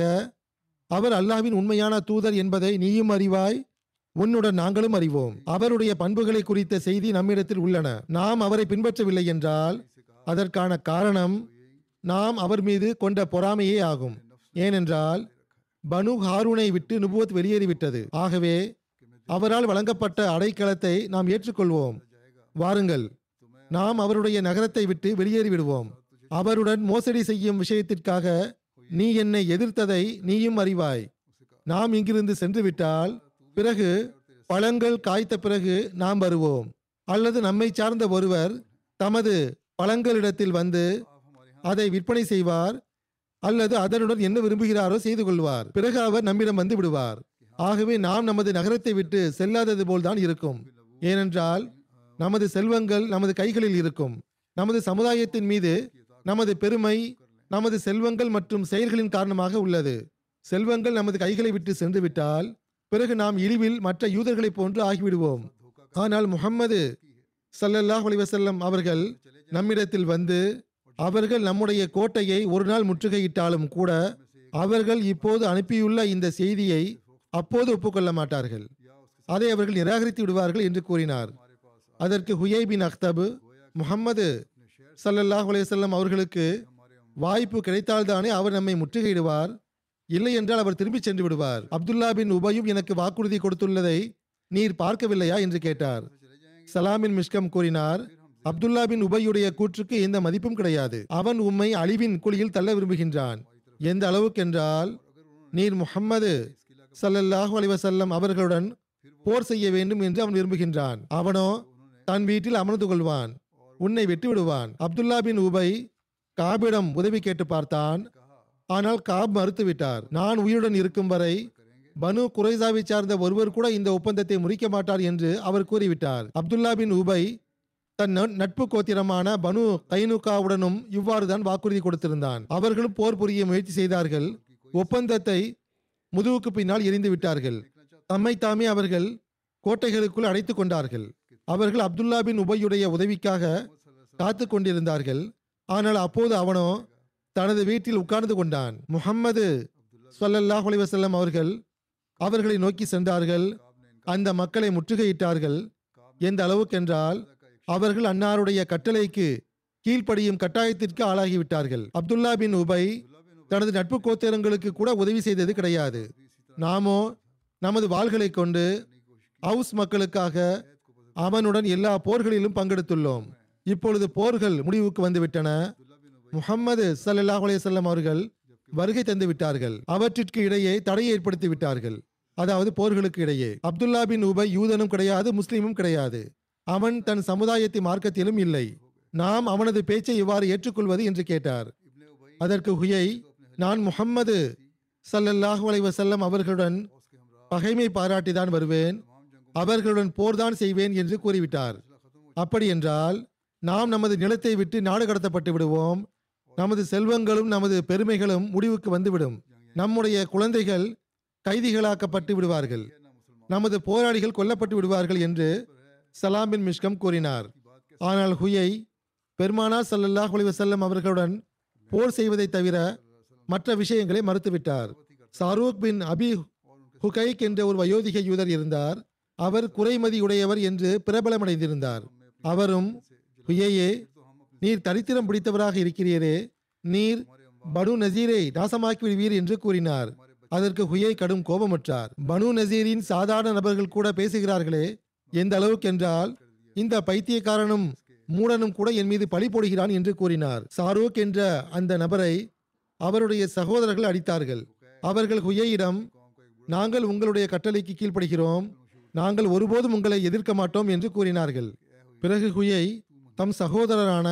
அவர் அல்லாஹ்வின் உண்மையான தூதர் என்பதை நீயும் அறிவாய் உன்னுடன் நாங்களும் அறிவோம் அவருடைய பண்புகளை குறித்த செய்தி நம்மிடத்தில் உள்ளன நாம் அவரை பின்பற்றவில்லை என்றால் அதற்கான காரணம் நாம் அவர் மீது கொண்ட பொறாமையே ஆகும் ஏனென்றால் பனு ஹாரூனை விட்டு நுபுவத் வெளியேறிவிட்டது ஆகவே அவரால் வழங்கப்பட்ட அடைக்கலத்தை நாம் ஏற்றுக்கொள்வோம் வாருங்கள் நாம் அவருடைய நகரத்தை விட்டு வெளியேறி விடுவோம் அவருடன் மோசடி செய்யும் விஷயத்திற்காக நீ என்னை எதிர்த்ததை நீயும் அறிவாய் நாம் இங்கிருந்து சென்று விட்டால் பிறகு பழங்கள் காய்த்த பிறகு நாம் வருவோம் அல்லது நம்மை சார்ந்த ஒருவர் தமது பழங்களிடத்தில் வந்து அதை விற்பனை செய்வார் அல்லது அதனுடன் என்ன விரும்புகிறாரோ செய்து கொள்வார் பிறகு அவர் நம்மிடம் வந்து விடுவார் ஆகவே நாம் நமது நகரத்தை விட்டு செல்லாதது போல்தான் இருக்கும் ஏனென்றால் நமது செல்வங்கள் நமது கைகளில் இருக்கும் நமது சமுதாயத்தின் மீது நமது பெருமை நமது செல்வங்கள் மற்றும் செயல்களின் காரணமாக உள்ளது செல்வங்கள் நமது கைகளை விட்டு சென்று விட்டால் பிறகு நாம் இழிவில் மற்ற யூதர்களைப் போன்று ஆகிவிடுவோம் ஆனால் முஹம்மது ஸல்லல்லாஹு அலைஹி வஸல்லம் அவர்கள் நம்மிடத்தில் வந்து அவர்கள் நம்முடைய கோட்டையை ஒரு நாள் முற்றுகையிட்டாலும் கூட அவர்கள் இப்போது அனுப்பியுள்ள இந்த செய்தியை அப்போது ஒப்புக்கொள்ள மாட்டார்கள் அதை அவர்கள் நிராகரித்து விடுவார்கள் என்று கூறினார் அதற்கு ஹுயை பின் அக்தபு முஹம்மது ஸல்லல்லாஹு அலைஹி வஸல்லம் அவர்களுக்கு வாய்ப்பு கிடைத்தால்தானே அவர் நம்மை முற்றுகையிடுவார் இல்லை என்றால் அவர் திரும்பிச் சென்று விடுவார் அப்துல்லா பின் உபயும் எனக்கு வாக்குறுதி கொடுத்துள்ளதை நீர் பார்க்கவில்லையா என்று கேட்டார் சலாமின் மிஷ்கம் கூறினார் அப்துல்லா பின் உபையுடைய கூற்றுக்கு எந்த மதிப்பும் கிடையாது அவன் உம்மை அழிவின் குழியில் தள்ள விரும்புகின்றான் எந்த அளவுக்கென்றால் நீர் முஹம்மது ஸல்லல்லாஹு அலைஹி வஸல்லம் அவர்களுடன் போர் செய்ய வேண்டும் என்று அவன் விரும்புகின்றான் அவனோ தன் வீட்டில் அமர்ந்து கொள்வான் உன்னை வெட்டி விடுவான் அப்துல்லா பின் உபை காபிடம் உதவி கேட்டு பார்த்தான் ஆனால் காப் மறுத்துவிட்டார் நான் உயிருடன் இருக்கும் வரை பனு குறைசாவை சார்ந்த ஒருவர் கூட இந்த ஒப்பந்தத்தை முறிக்க மாட்டார் என்று அவர் கூறிவிட்டார் அப்துல்லா பின் உபை தன் ந- நட்பு கோத்திரமான பனு கைனுகாவுடனும் இவ்வாறுதான் வாக்குறுதி கொடுத்திருந்தான் அவர்களும் போர் புரிய முயற்சி செய்தார்கள் ஒப்பந்தத்தை முதுகுக்கு பின்னால் எரிந்து விட்டார்கள் தம்மை தாமே அவர்கள் கோட்டைகளுக்குள் அடைத்துக் கொண்டார்கள் அவர்கள் அப்துல்லா பின் உபையுடைய உதவிக்காக காத்து கொண்டிருந்தார்கள் ஆனால் அப்போது அவனோ தனது வீட்டில் உட்கார்ந்து கொண்டான் முஹம்மது ஸல்லல்லாஹு அலைஹி வஸல்லம் அவர்கள் அவர்களை நோக்கி சென்றார்கள் அந்த மக்களை முற்றுகையிட்டார்கள் எந்த அளவுக்கென்றால் அவர்கள் அன்னாருடைய கட்டளைக்கு கீழ்ப்படியும் கட்டாயத்திற்கு ஆளாகிவிட்டார்கள் அப்துல்லா பின் உபை தனது நட்பு கோத்திரங்களுக்கு கூட உதவி செய்தது கிடையாது நாமோ நமது வாள்களை கொண்டு ஹவுஸ் மக்களுக்காக அவனுடன் எல்லா போர்களிலும் பங்கெடுத்துள்ளோம் இப்பொழுது போர்கள் முடிவுக்கு வந்துவிட்டன முஹம்மது ஸல்லல்லாஹு அலைஹி வஸல்லம் அவர்கள் வருகை தந்து விட்டார்கள் அவற்றிற்கு இடையே தடையை ஏற்படுத்தி விட்டார்கள் அதாவது போர்களுக்கு இடையே அப்துல்லா பின் உபை யூதனும் கிடையாது முஸ்லீமும் கிடையாது அவன் தன் சமுதாயத்தை மார்க்கத்திலும் இல்லை நாம் அவனது பேச்சை இவ்வாறு ஏற்றுக்கொள்வது என்று கேட்டார் அதற்கு ஹுயை நான் முஹம்மது ஸல்லல்லாஹு அலைஹி வஸல்லம் அவர்களுடன் பகைமை பாராட்டிதான் வருவேன் அவர்களுடன் போர்தான் செய்வேன் என்று கூறிவிட்டார் அப்படி என்றால் நாம் நமது நிலத்தை விட்டு நாடு கடத்தப்பட்டு விடுவோம் நமது செல்வங்களும் நமது பெருமைகளும் முடிவுக்கு வந்துவிடும் நம்முடைய குழந்தைகள் கைதிகளாக்கப்பட்டு விடுவார்கள் நமது போராளிகள் கொல்லப்பட்டு விடுவார்கள் என்று சலாம் பின் மிஷ்கம் கூறினார் ஆனால் ஹுயை பெருமானா ஸல்லல்லாஹு அலைஹி வஸல்லம் அவர்களுடன் போர் செய்வதை தவிர மற்ற விஷயங்களை மறுத்துவிட்டார் சாரூக் பின் அபி ஹுகைக் என்ற ஒரு வயோதிக யூதர் இருந்தார் அவர் குறைமதியுடையவர் என்று பிரபலமடைந்திருந்தார் அவரும் ஹுயையே நீர் தரித்திரம் பிடித்தவராக இருக்கிறீரே நீர் பனு நசீரை நாசமாக்கி விடுவீர் என்று கூறினார் அதற்கு ஹுயை கடும் கோபமுற்றார் பனு நசீரின் சாதாரண நபர்கள் கூட பேசுகிறார்களே எந்த அளவுக்கென்றால் இந்த பைத்தியக்காரனும் மூடனும் கூட என் மீது பழி போடுகிறான் என்று கூறினார் சாரூக் என்ற அந்த நபரை அவருடைய சகோதரர்கள் அடித்தார்கள் அவர்கள் ஹுயையிடம் நாங்கள் உங்களுடைய கட்டளைக்கு கீழ்ப்படுகிறோம் நாங்கள் ஒருபோதும் உங்களை எதிர்க்க மாட்டோம் என்று கூறினார்கள் பிறகு ஹுயை தம் சகோதரரான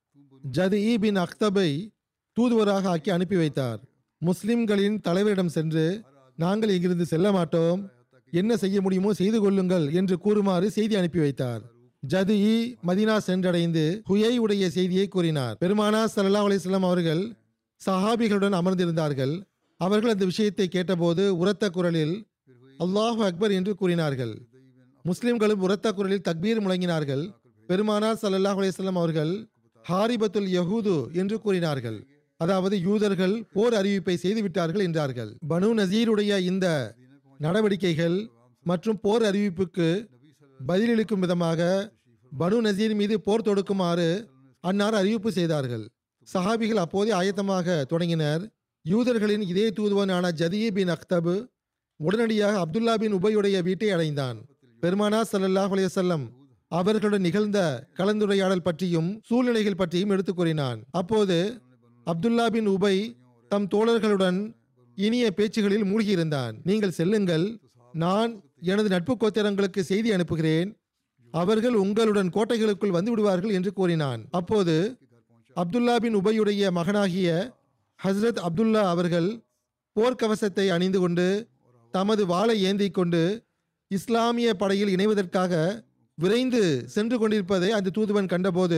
ஜது ஈ பின் அக்தபை தூதுவராக ஆக்கி அனுப்பி வைத்தார் முஸ்லிம்களின் தலைவரிடம் சென்று நாங்கள் இங்கிருந்து செல்ல மாட்டோம் என்ன செய்ய முடியுமோ செய்து கொள்ளுங்கள் என்று கூறுமாறு செய்தி அனுப்பி வைத்தார் ஜது இ மதீனா சென்றடைந்து ஹுயை உடைய செய்தியை கூறினார் பெருமானா ஸல்லல்லாஹு அலைஹி வஸல்லம் அவர்கள் சஹாபிகளுடன் அமர்ந்திருந்தார்கள் அவர்கள் அந்த விஷயத்தை கேட்டபோது உரத்த குரலில் அல்லாஹு அக்பர் என்று கூறினார்கள் முஸ்லிம்களும் உரத்த குரலில் தக்பீர் முழங்கினார்கள் பெருமானார் ஸல்லல்லாஹு அலைஹி வஸல்லம் அவர்கள் ஹாரிபத்துல் யஹூது என்று கூறினார்கள் அதாவது யூதர்கள் போர் அறிவிப்பை செய்துவிட்டார்கள் என்றார்கள் பனு நசீருடைய இந்த நடவடிக்கைகள் மற்றும் போர் அறிவிப்புக்கு பதிலளிக்கும் விதமாக பனு நசீர் மீது போர் தொடுக்குமாறு அன்னார் அறிவிப்பு செய்தார்கள் சஹாபிகள் அப்போதே ஆயத்தமாக தொடங்கினர் யூதர்களின் இதே தூதுவனான ஜதியே பின் அக்தபு உடனடியாக அப்துல்லா பின் உபையுடைய வீட்டை அடைந்தான் பெருமானா ஸல்லல்லாஹு அலைஹி வஸல்லம் அவர்களுடன் நிகழ்ந்த கலந்துரையாடல் பற்றியும் சூழ்நிலைகள் பற்றியும் எடுத்துக் கூறினான் அப்போது அப்துல்லா பின் உபை தம் தோழர்களுடன் இனிய பேச்சுகளில் மூழ்கியிருந்தான் நீங்கள் செல்லுங்கள் நான் எனது நட்பு கோத்திரங்களுக்கு செய்தி அனுப்புகிறேன் அவர்கள் உங்களுடன் கோட்டைகளுக்குள் வந்து விடுவார்கள் என்று கூறினான் அப்போது அப்துல்லா பின் உபையுடைய மகனாகிய ஹஸ்ரத் அப்துல்லா அவர்கள் போர்க்கவசத்தை அணிந்து கொண்டு தமது வாளை ஏந்தி கொண்டு இஸ்லாமிய படையில் இணைவதற்காக விரைந்து சென்று கொண்டிருப்பதை அந்த தூதுவன் கண்டபோது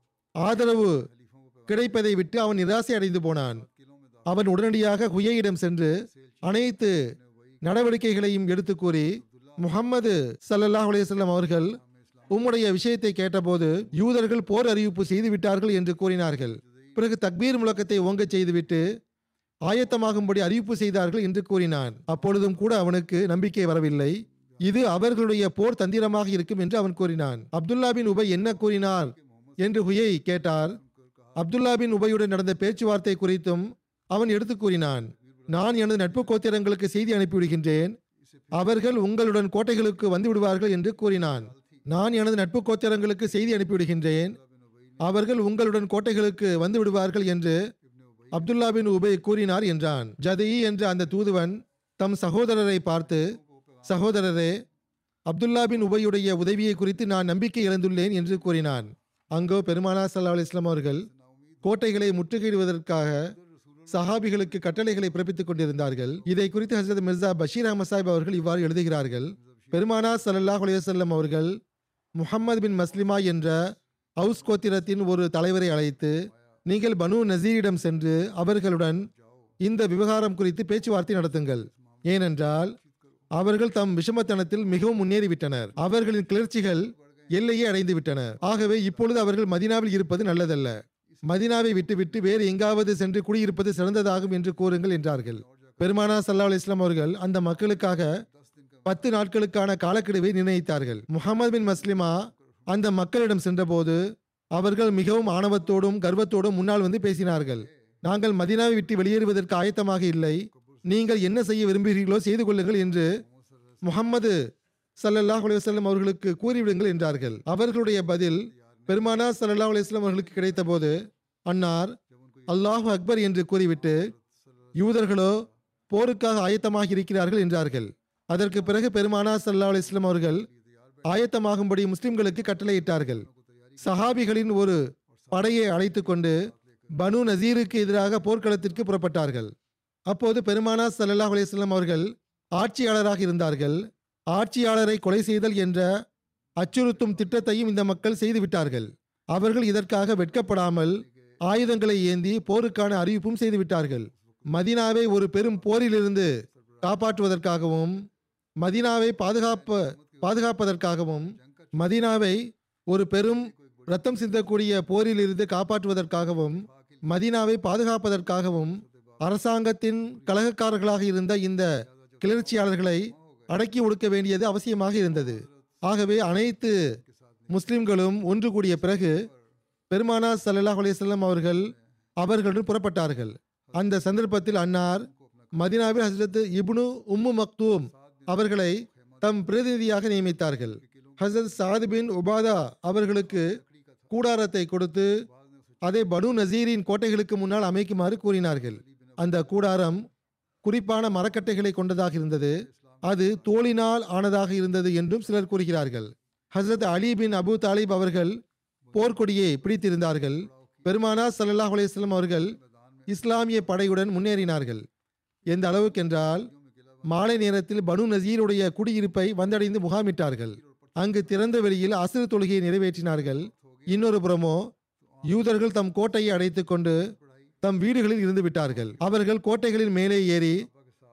ஆதரவு கிடைப்பதை விட்டு அவன் நிராசை அடைந்து போனான் அவன் உடனடியாக ஹுயையிடம் சென்று அனைத்து நடவடிக்கைகளையும் எடுத்து கூறி முகம்மது சல்லல்லாஹ் அலையம் அவர்கள் உம்முடைய விஷயத்தை கேட்டபோது யூதர்கள் போர் அறிவிப்பு செய்து விட்டார்கள் என்று கூறினார்கள் பிறகு தக்பீர் முழக்கத்தை ஓங்கச் செய்துவிட்டு ஆயத்தமாகும்படி அறிவிப்பு செய்தார்கள் என்று கூறினான் அப்பொழுதும் கூட அவனுக்கு நம்பிக்கை வரவில்லை இது அவர்களுடைய போர் தந்திரமாக இருக்கும் என்று அவன் கூறினான் அப்துல்லா பின் உபை என்ன கூறினார் என்று ஹுயை கேட்டார் அப்துல்லா பின் உபையுடன் நடந்த பேச்சுவார்த்தை குறித்தும் அவன் எடுத்து கூறினான் நான் எனது நட்பு கோத்திரங்களுக்கு செய்தி அனுப்பிவிடுகின்றேன் அவர்கள் உங்களுடன் கோட்டைகளுக்கு வந்து விடுவார்கள் என்று கூறினான் நான் எனது நட்பு கோத்திரங்களுக்கு செய்தி அனுப்பிவிடுகின்றேன் அவர்கள் உங்களுடன் கோட்டைகளுக்கு வந்து விடுவார்கள் என்று அப்துல்லா பின் உபை கூறினார் என்றான் ஜதயி என்ற அந்த தூதுவன் தம் சகோதரரை பார்த்து சகோதரரே அப்துல்லா பின் உபையுடைய உதவியை குறித்து நான் நம்பிக்கை இழந்துள்ளேன் என்று கூறினான் அங்கோ பெருமானா சல்லா இஸ்லாம் அவர்கள் கோட்டைகளை முற்றுகையிடுவதற்காக சஹாபிகளுக்கு கட்டளைகளை பிறப்பித்துக் கொண்டிருந்தார்கள் இதை குறித்து ஹசரத் மிர்சா பஷீர் அஹமத் சாஹிப் அவர்கள் இவ்வாறு எழுதுகிறார்கள் பெருமானா சல்லல்லாஹ் அலையம் அவர்கள் முஹம்மது பின் மஸ்லிமா என்ற ஹவுஸ் கோத்திரத்தின் ஒரு தலைவரை அழைத்து நீங்கள் பனு நசீரிடம் சென்று அவர்களுடன் இந்த விவகாரம் குறித்து பேச்சுவார்த்தை நடத்துங்கள் ஏனென்றால் அவர்கள் தம் விஷமத்தனத்தில் மிகவும் முன்னேறிவிட்டனர் அவர்களின் கிளர்ச்சிகள் எல்லையை அடைந்து விட்டன ஆகவே இப்பொழுது அவர்கள் மதினாவில் இருப்பது நல்லதல்ல மதினாவை விட்டுவிட்டு வேறு எங்காவது சென்று குடியிருப்பது சிறந்ததாகும் என்று கூறுங்கள் என்றார்கள் பெருமானா சல்லா இஸ்லாம் அவர்கள் அந்த மக்களுக்காக பத்து நாட்களுக்கான காலக்கெடுவை நிர்ணயித்தார்கள் முகமது பின் மஸ்லிமா அந்த மக்களிடம் சென்றபோது அவர்கள் மிகவும் ஆணவத்தோடும் கர்வத்தோடும் முன்னால் வந்து பேசினார்கள் நாங்கள் மதினாவை விட்டு வெளியேறுவதற்கு ஆயத்தமாக இல்லை நீங்கள் என்ன செய்ய விரும்புகிறீர்களோ செய்து கொள்ளுங்கள் என்று முகம்மது சல்லல்லாஹ் அலையம் அவர்களுக்கு கூறிவிடுங்கள் என்றார்கள் அவர்களுடைய பதில் பெருமானா சல்லல்லாஹ் அலையம் அவர்களுக்கு கிடைத்தபோது அன்னார் அல்லாஹு அக்பர் என்று கூறிவிட்டு யூதர்களோ போருக்காக ஆயத்தமாக இருக்கிறார்கள் என்றார்கள் அதற்கு பிறகு பெருமானா சல்லா அலிஸ்லாம் அவர்கள் ஆயத்தமாகும்படி முஸ்லிம்களுக்கு கட்டளையிட்டார்கள் சஹாபிகளின் ஒரு படையை அழைத்து கொண்டு பனு நசீருக்கு எதிராக போர்க்களத்திற்கு புறப்பட்டார்கள் அப்போது பெருமானா சல்லல்லாஹ் அலிஸ்லாம் அவர்கள் ஆட்சியாளராக இருந்தார்கள் ஆட்சியாளரை கொலை செய்தல் என்ற அச்சுறுத்தும் திட்டத்தையும் இந்த மக்கள் செய்துவிட்டார்கள் அவர்கள் இதற்காக வெட்கப்படாமல் ஆயுதங்களை ஏந்தி போருக்கான அறிவிப்பும் செய்துவிட்டார்கள் மதினாவை ஒரு பெரும் போரிலிருந்து காப்பாற்றுவதற்காகவும் மதினாவை பாதுகாப்ப பாதுகாப்பதற்காகவும் மதினாவை ஒரு பெரும் ரத்தம் சிந்தக்கூடிய போரிலிருந்து காப்பாற்றுவதற்காகவும் மதினாவை பாதுகாப்பதற்காகவும் அரசாங்கத்தின் கலகக்காரர்களாக இருந்த இந்த கிளர்ச்சியாளர்களை அடக்கி ஒடுக்க வேண்டியது அவசியமாக இருந்தது ஆகவே அனைத்து முஸ்லிம்களும் ஒன்று கூடிய பிறகு பெருமானா சல்லல்லாஹ் அலையம் அவர்கள் அவர்களுடன் புறப்பட்டார்கள் அந்த சந்தர்ப்பத்தில் அன்னார் மதினாவில் ஹசரத் இப்னு உம்மு மக்தூம் அவர்களை தம் பிரதிநிதியாக நியமித்தார்கள் ஹசரத் சாத் பின் உபாதா அவர்களுக்கு கூடாரத்தை கொடுத்து அதை பனு நசீரின் கோட்டைகளுக்கு முன்னால் அமைக்குமாறு கூறினார்கள் அந்த கூடாரம் குறிப்பான மரக்கட்டைகளை கொண்டதாக இருந்தது அது தோளினால் ஆனதாக இருந்தது என்றும் சிலர் கூறுகிறார்கள் ஹசரத் அலி பின் அபு தாலிப் அவர்கள் போர்க்கொடியை பிடித்திருந்தார்கள் பெருமானா சல்லல்லாஹ் அலையம் அவர்கள் இஸ்லாமிய படையுடன் முன்னேறினார்கள் எந்த அளவுக்கென்றால் மாலை நேரத்தில் பனு நசீருடைய குடியிருப்பை வந்தடைந்து முகாமிட்டார்கள் அங்கு திறந்த வெளியில் அசுறு தொழுகையை நிறைவேற்றினார்கள் இன்னொரு புறமோ யூதர்கள் தம் கோட்டையை அடைத்துக் கொண்டு தம் வீடுகளில் இருந்து விட்டார்கள் அவர்கள் கோட்டைகளின் மேலே ஏறி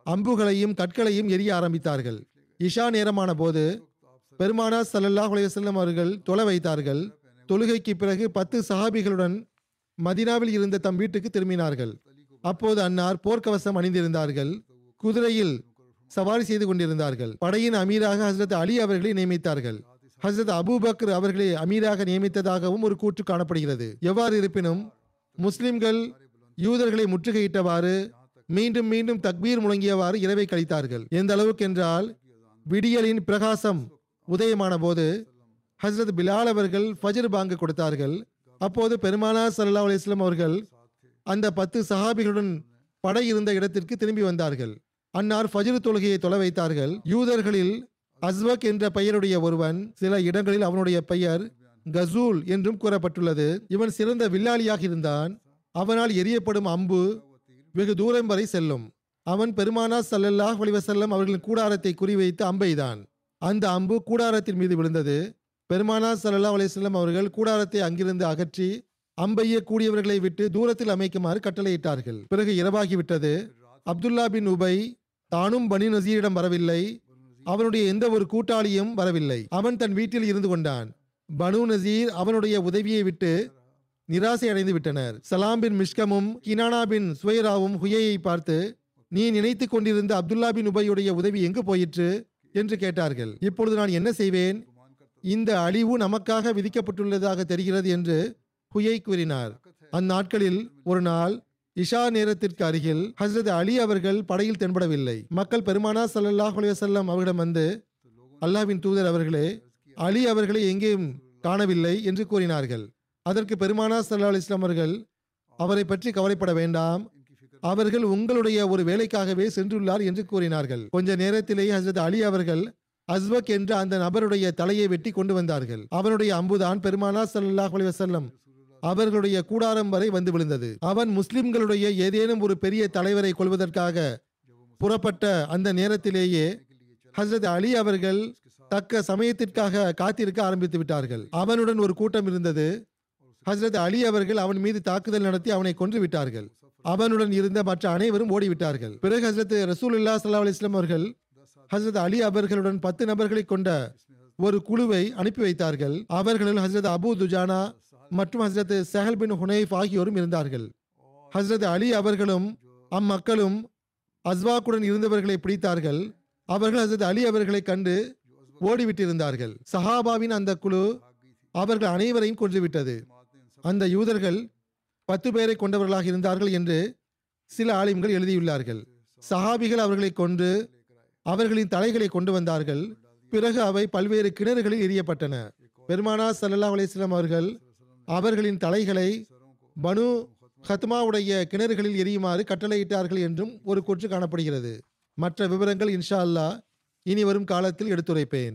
அம்புகளையும் கற்களையும் எரிய ஆரம்பித்தார்கள் இஷா நேரமான போது பெருமானா ஸல்லல்லாஹு அலைஹி வஸல்லம் அவர்கள் தொலை வைத்தார்கள் தொழுகைக்கு பிறகு பத்து சஹாபிகளுடன் மதீனாவில் இருந்த தம் வீட்டுக்கு திரும்பினார்கள் அப்போது அன்னார் போர்க்கவசம் அணிந்திருந்தார்கள் குதிரையில் சவாரி செய்து கொண்டிருந்தார்கள் படையின் அமீராக ஹஸ்ரத் அலி அவர்களை நியமித்தார்கள் ஹஸ்ரத் அபூபக்கர் அவர்களை அமீராக நியமித்ததாகவும் ஒரு கூற்று காணப்படுகிறது எவ்வாறு இருப்பினும் முஸ்லிம்கள் யூதர்களை முற்றுகையிட்டவாறு மீண்டும் மீண்டும் தக்பீர் முழங்கியவாறு இரவை கழித்தார்கள் எந்த அளவுக்கு என்றால் விடியலின் பிரகாசம் உதயமான போது ஹஸ்ரத் பிலால் அவர்கள் ஃபஜர் பாங்கு கொடுத்தார்கள் அப்போது பெருமானா ஸல்லல்லாஹு அலைஹி வஸல்லம் அவர்கள் அந்த பத்து சஹாபிகளுடன் படை இருந்த இடத்திற்கு திரும்பி வந்தார்கள் அன்னார் ஃபஜ்ர் தொழுகையை தொலை வைத்தார்கள் யூதர்களில் அஸ்வக் என்ற பெயருடைய ஒருவன் சில இடங்களில் அவனுடைய பெயர் கசூல் என்றும் கூறப்பட்டுள்ளது இவன் சிறந்த வில்லாளியாக இருந்தான் அவனால் எரியப்படும் அம்பு வெகு தூரம் வரை செல்லும் அவன் பெருமானா ஸல்லல்லாஹு அலைஹி வஸல்லம் அவர்களின் கூடாரத்தை குறிவைத்து அம்பெய்தான் அந்த அம்பு கூடாரத்தின் மீது விழுந்தது பெருமானா ஸல்லல்லாஹு அலைஹி வஸல்லம் அவர்கள் கூடாரத்தை அங்கிருந்து அகற்றி அம்பெய்ய கூடியவர்களை விட்டு தூரத்தில் அமைக்குமாறு கட்டளையிட்டார்கள் பிறகு இரவாகிவிட்டது அப்துல்லா பின் உபை தானும் பனி நசீரிடம் வரவில்லை அவனுடைய எந்த ஒரு கூட்டாளியும் வரவில்லை அவன் தன் வீட்டில் இருந்து கொண்டான் பனு நசீர் அவனுடைய உதவியை விட்டு நிராசை அடைந்து விட்டனர் சலாம் பின் மிஷ்கமும் கினானா பின் சுவைராவும் ஹுயையை பார்த்து நீ நினைத்துக் கொண்டிருந்த அப்துல்லா பின் உபையுடைய உதவி எங்கு போயிற்று என்று கேட்டார்கள் இப்பொழுது நான் என்ன செய்வேன் இந்த அழிவு நமக்காக விதிக்கப்பட்டுள்ளதாக தெரிகிறது என்று ஹுயை கூறினார் அந்நாட்களில் ஒரு நாள் இஷா நேரத்திற்கு அருகில் ஹஸ்ரத் அலி அவர்கள் படையில் தென்படவில்லை மக்கள் பெருமானா ஸல்லல்லாஹு அலைஹி வஸல்லம் அவரிடம் வந்து அல்லாஹ்வின் தூதர் அவர்களே அலி அவர்களை எங்கேயும் காணவில்லை என்று கூறினார்கள் அதற்கு பெருமானா ஸல்லல்லாஹு அலைஹி வஸல்லம் அவர்கள் அவரை பற்றி கவலைப்பட வேண்டாம் அவர்கள் உங்களுடைய ஒரு வேலைக்காகவே சென்றுள்ளார் என்று கூறினார்கள் கொஞ்ச நேரத்திலேயே ஹசரத் அலி அவர்கள் அஸ்வக் என்ற அந்த நபருடைய தலையை வெட்டி கொண்டு வந்தார்கள் அவனுடைய அம்புதான் பெருமானா ஸல்லல்லாஹு அலைஹி வஸல்லம் அவர்களுடைய கூடாரம் வரை வந்து விழுந்தது அவன் முஸ்லிம்களுடைய ஏதேனும் ஒரு பெரிய தலைவரை கொள்வதற்காக புறப்பட்ட அந்த நேரத்திலேயே ஹசரத் அலி அவர்கள் தக்க சமயத்திற்காக காத்திருக்க ஆரம்பித்து விட்டார்கள் அவனுடன் ஒரு கூட்டம் இருந்தது ஹசரத் அலி அவர்கள் அவன் மீது தாக்குதல் நடத்தி அவனை கொன்று விட்டார்கள் அவனுடன் இருந்த மற்ற அனைவரும் ஓடிவிட்டார்கள் பிறகு ஹசரத் ரசூலுல்லா ஸல்லல்லாஹு அலைஹி வஸல்லம் அவர்கள் ஹசரத் அலி அவர்களுடன் பத்து நபர்களை கொண்ட ஒரு குழுவை அனுப்பி வைத்தார்கள் அவர்களில் ஹசரத் அபு துஜானா மற்றும் ஹசரத் சஹல் பின் ஹுனைஃப் ஆகியோரும் இருந்தார்கள் ஹசரத் அலி அவர்களும் அம்மக்களும் அஸ்வாக்குடன் இருந்தவர்களை பிடித்தார்கள் அவர்கள் ஹசரத் அலி அவர்களை கண்டு ஓடிவிட்டிருந்தார்கள் சஹாபாவின் அந்த குழு அவர்கள் அனைவரையும் கொன்றுவிட்டது அந்த யூதர்கள் பத்து பேரை கொண்டவர்களாக இருந்தார்கள் என்று சில ஆலிம்கள் எழுதியுள்ளார்கள் சஹாபிகள் அவர்களை கொன்று அவர்களின் தலைகளை கொண்டு வந்தார்கள் பிறகு அவை பல்வேறு கிணறுகளில் எரியப்பட்டன பெருமானா ஸல்லல்லாஹு அலைஹி வஸல்லம் அவர்கள் அவர்களின் தலைகளை பனு ஹத்மாவுடைய கிணறுகளில் எரியுமாறு கட்டளையிட்டார்கள் என்றும் ஒரு கூற்று காணப்படுகிறது மற்ற விவரங்கள் இன்ஷா அல்லாஹ் இனி வரும் காலத்தில் எடுத்துரைப்பேன்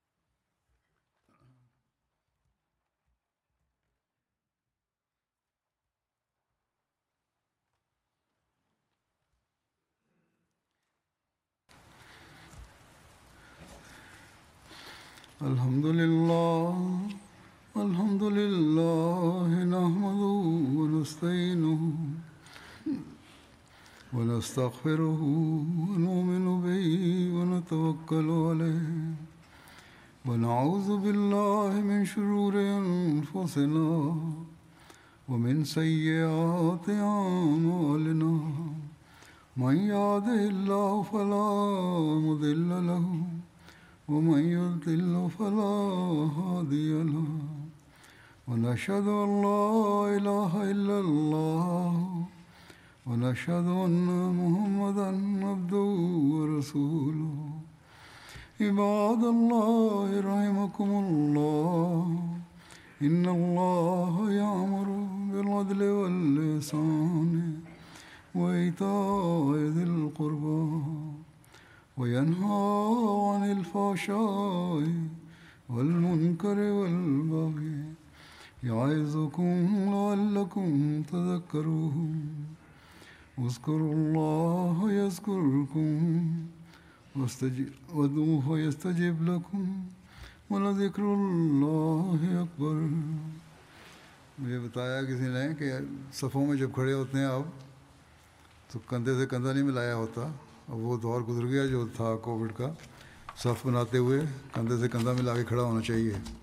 الحمد لله الحمد لله نحمده ونستعينه ونستغفره ونؤمن به ونتوكل عليه ونعوذ بالله من شرور أنفسنا ومن سيئات أعمالنا من يهده الله فلا مضل له ومن يضلل فلا هادي له ونشهد أن لا إله إلا الله ونشهد أن محمدا عبده ورسوله عباد الله رحمكم الله إن الله يأمر بالعدل واللسان وإيتاء ذي القربى وينهى عن الفحشاء والمنكر والبغي يعظكم لعلكم تذكرون اذكروا الله يذكركم وادعوه يستجب لكم ولذكر الله أكبر मुझे बताया किसी ने कि सफ़ों में जब खड़े होते हैं आप तो कंधे से कंधा नहीं मिलाया होता अब वो दौर गुजर गया जो था कोविड का सफ बनाते हुए कंधे से कंधा मिला के खड़ा होना चाहिए